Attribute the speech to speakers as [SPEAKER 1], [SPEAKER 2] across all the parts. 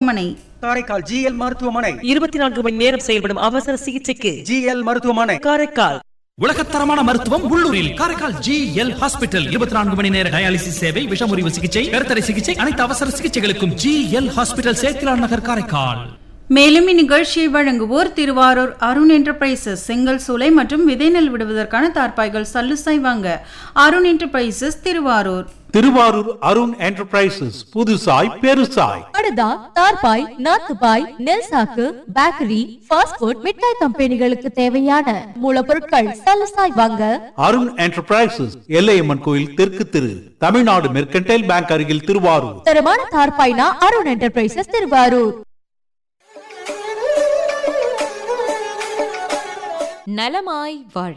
[SPEAKER 1] மருத்துவமனை
[SPEAKER 2] காரைக்கால் ஜிஎல் மருத்துவமனை
[SPEAKER 3] இருபத்தி நான்கு மணி நேரம் செயல்படும் அவசர சிகிச்சைக்கு
[SPEAKER 2] ஜிஎல் மருத்துவமனை
[SPEAKER 3] காரைக்கால்
[SPEAKER 4] உலகத்தரமான மருத்துவம் உள்ளூரில் காரைக்கால் ஜி எல் ஹாஸ்பிட்டல் இருபத்தி நான்கு மணி நேர டயாலிசிஸ் சேவை விஷமுறிவு சிகிச்சை கருத்தடை சிகிச்சை அனைத்து அவசர சிகிச்சைகளுக்கும் G L hospital Sethilan Nagar Karaikal
[SPEAKER 1] மேலும் இந்நிகழ்ச்சியை வழங்குவோர் திருவாரூர் அருண் என்டர்பிரைசஸ் செங்கல் சூளை மற்றும் விதை நெல் விடுவதற்கான தார்பாய்கள் சல்லுசாய் வாங்க அருண் என்டர்பிரைசஸ் திருவாரூர்
[SPEAKER 5] திருவாரூர் அருண் என்டர்பிரைசஸ் புதுசாய் பெருசாய்
[SPEAKER 6] படுதா தார்பாய் நாத்துபாய் நெல் சாக்கு பேக்கரி ஃபாஸ்ட் ஃபுட் மிட்டாய் கம்பெனிகளுக்கு தேவையான மூலப்பொருட்கள் சலசாய் வாங்க
[SPEAKER 5] அருண் என்டர்பிரைசஸ் எல்லையம்மன் கோயில் தெற்கு திரு தமிழ்நாடு மெர்கன்டைல் பேங்க் அருகில் திருவாரூர்
[SPEAKER 6] தரமான தார்பாய்னா அருண் என்டர்பிரைசஸ் திருவாரூர்
[SPEAKER 7] நலமாய் வாழ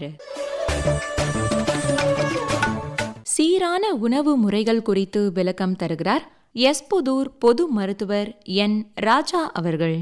[SPEAKER 7] சீரான உணவு முறைகள் குறித்து விளக்கம் தருகிறார் எஸ்புதூர் பொது மருத்துவர் என் ராஜா அவர்கள்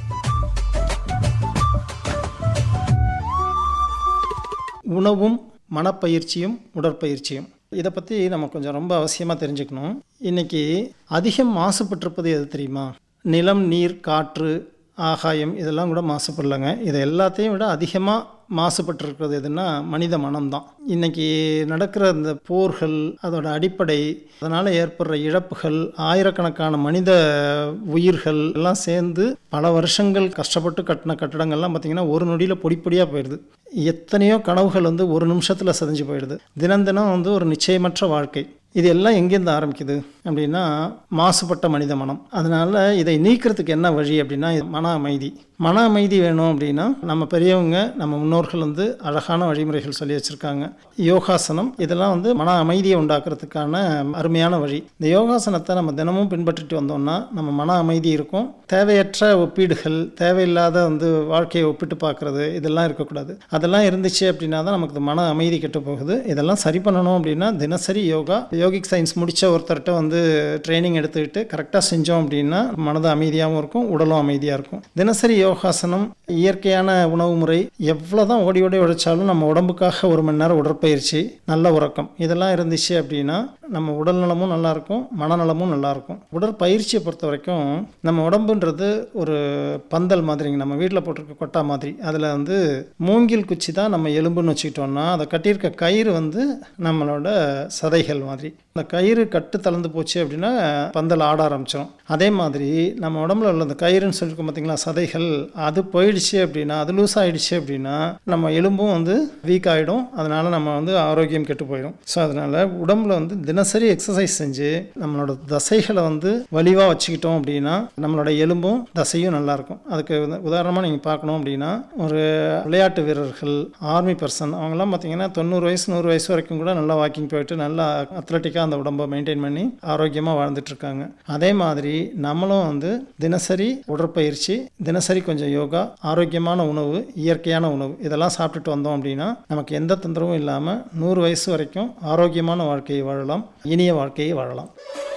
[SPEAKER 8] உணவும் மனப்பயிற்சியும் உடற்பயிற்சியும் இதை பற்றி நம்ம கொஞ்சம் ரொம்ப அவசியமாக தெரிஞ்சுக்கணும் இன்றைக்கி அதிகம் மாசுபட்டிருப்பது எது தெரியுமா நிலம் நீர் காற்று ஆகாயம் இதெல்லாம் கூட மாசுபடலைங்க இதை எல்லாத்தையும் விட அதிகமாக மாசுபட்டிருக்கிறது எதுன்னா மனித மனம்தான் இன்றைக்கி நடக்கிற இந்த போர்கள் அதோட அடிப்படை அதனால் ஏற்படுற இழப்புகள் ஆயிரக்கணக்கான மனித உயிர்கள் எல்லாம் சேர்ந்து பல வருஷங்கள் கஷ்டப்பட்டு கட்டின கட்டடங்கள்லாம் பார்த்திங்கன்னா ஒரு நொடியில் பொடி பொடியாக போயிடுது எத்தனையோ கனவுகள் வந்து ஒரு நிமிஷத்தில் செதஞ்சு போயிடுது தினம் தினம் வந்து ஒரு நிச்சயமற்ற வாழ்க்கை இது எல்லாம் எங்கேருந்து ஆரம்பிக்குது அப்படின்னா மாசுபட்ட மனித மனம் அதனால் இதை நீக்கிறதுக்கு என்ன வழி அப்படின்னா இது மன அமைதி மன அமைதி வேணும் அப்படின்னா நம்ம பெரியவங்க நம்ம முன்னோர்கள் வந்து அழகான வழிமுறைகள் சொல்லி வச்சுருக்காங்க யோகாசனம் இதெல்லாம் வந்து மன அமைதியை உண்டாக்குறதுக்கான அருமையான வழி இந்த யோகாசனத்தை நம்ம தினமும் பின்பற்றிட்டு வந்தோம்னா நம்ம மன அமைதி இருக்கும் தேவையற்ற ஒப்பீடுகள் தேவையில்லாத வந்து வாழ்க்கையை ஒப்பிட்டு பார்க்குறது இதெல்லாம் இருக்கக்கூடாது அதெல்லாம் இருந்துச்சு அப்படின்னா தான் நமக்கு மன அமைதி கெட்டு போகுது இதெல்லாம் சரி பண்ணணும் அப்படின்னா தினசரி யோகா யோகிக் சயின்ஸ் முடித்த ஒருத்தர்கிட்ட வந்து ட்ரைனிங் எடுத்துக்கிட்டு கரெக்டாக செஞ்சோம் அப்படின்னா மனது அமைதியாகவும் இருக்கும் உடலும் அமைதியாக இருக்கும் தினசரி யோகாசனம் இயற்கையான உணவு முறை எவ்வளோ தான் ஓடி ஓடி உழைச்சாலும் நம்ம உடம்புக்காக ஒரு மணி நேரம் உடற்பயிற்சி நல்ல உறக்கம் இதெல்லாம் இருந்துச்சு அப்படின்னா நம்ம உடல் நலமும் நல்லாயிருக்கும் மனநலமும் நல்லாயிருக்கும் உடற்பயிற்சியை பொறுத்த வரைக்கும் நம்ம உடம்புன்றது ஒரு பந்தல் மாதிரிங்க நம்ம வீட்டில் போட்டிருக்க கொட்டா மாதிரி அதில் வந்து மூங்கில் குச்சி தான் நம்ம எலும்புன்னு வச்சுக்கிட்டோம்னா அதை கட்டியிருக்க கயிறு வந்து நம்மளோட சதைகள் மாதிரி அந்த கயிறு கட்டு தளர்ந்து போச்சு அப்படின்னா பந்தல் ஆட ஆரம்பிச்சிடும் அதே மாதிரி நம்ம உடம்புல உள்ள அந்த கயிறுன்னு சொல்லியிருக்கோம் பார்த்தீங்களா சதைகள் அது போயிடுச்சு அப்படின்னா அது லூஸ் ஆயிடுச்சு அப்படின்னா நம்ம எலும்பும் வந்து வீக் ஆகிடும் அதனால நம்ம வந்து ஆரோக்கியம் கெட்டு போயிடும் ஸோ அதனால உடம்புல வந்து தினசரி எக்ஸசைஸ் செஞ்சு நம்மளோட தசைகளை வந்து வலிவாக வச்சுக்கிட்டோம் அப்படின்னா நம்மளோட எலும்பும் தசையும் நல்லாயிருக்கும் அதுக்கு உதாரணமாக நீங்கள் பார்க்கணும் அப்படின்னா ஒரு விளையாட்டு வீரர்கள் ஆர்மி பர்சன் அவங்கெல்லாம் பார்த்தீங்கன்னா தொண்ணூறு வயசு நூறு வயசு வரைக்கும் கூட நல்லா வாக்கிங் போயிட்டு நல்லா அத்லட்டிக்காக அந்த உடம்பை மெயின்டைன் பண்ணி ஆரோக்கியமாக வாழ்ந்துட்டு இருக்காங்க அதே மாதிரி நம்மளும் வந்து தினசரி உடற்பயிற்சி தினசரி கொஞ்சம் யோகா ஆரோக்கியமான உணவு இயற்கையான உணவு இதெல்லாம் சாப்பிட்டுட்டு வந்தோம் அப்படின்னா நமக்கு எந்த தொந்தரவும் இல்லாமல் நூறு வயசு வரைக்கும் ஆரோக்கியமான வாழ்க்கையை வாழலாம் இனிய வாழ்க்கையை வாழலாம்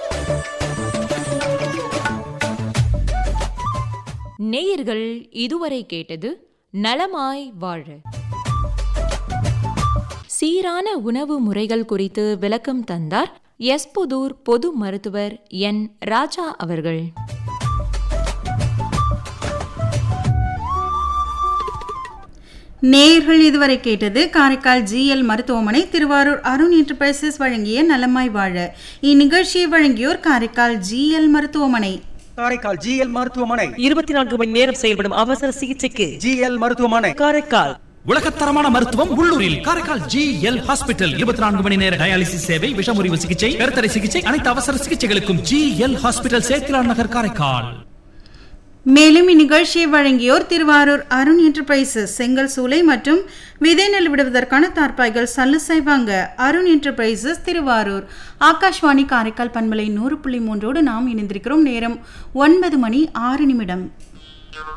[SPEAKER 7] நேயர்கள் இதுவரை கேட்டது நலமாய் வாழ சீரான உணவு முறைகள் குறித்து விளக்கம் தந்தார் எஸ்புதூர் பொது மருத்துவர் என் ராஜா அவர்கள்
[SPEAKER 1] நேயர்கள் இதுவரை கேட்டது காரைக்கால் ஜிஎல் மருத்துவமனை திருவாரூர் அருண் என்டர்பிரைசஸ் வழங்கிய நலமாய் வாழ இந்நிகழ்ச்சியை வழங்கியோர் காரைக்கால் ஜிஎல் மருத்துவமனை
[SPEAKER 2] காரைக்கால் ஜிஎல் மருத்துவமனை
[SPEAKER 3] இருபத்தி நான்கு மணி நேரம் செயல்படும் அவசர சிகிச்சைக்கு
[SPEAKER 2] ஜிஎல் மருத்துவமனை
[SPEAKER 3] காரைக்கால்
[SPEAKER 4] உலகத்தரமான மருத்துவம் உள்ளூரில் காரைக்கால் ஜி எல் ஹாஸ்பிட்டல் இருபத்தி நான்கு மணி நேர டயாலிசிஸ் சேவை விஷமுறிவு சிகிச்சை கருத்தடை சிகிச்சை அனைத்து அவசர சிகிச்சைகளுக்கும் G L hospital Sethilan Nagar Karaikal
[SPEAKER 1] மேலும் இந்நிகழ்ச்சியை வழங்கியோர் திருவாரூர் அருண் என்டர்பிரைசஸ் செங்கல் சூளை மற்றும் விதை நெல் விடுவதற்கான தார்பாய்கள் சல்லுசை வாங்க அருண் என்டர்பிரைசஸ் திருவாரூர் ஆகாஷ்வாணி காரைக்கால் பண்பலை நூறு புள்ளி மூன்றோடு நாம் இணைந்திருக்கிறோம் நேரம் ஒன்பது மணி ஆறு நிமிடம்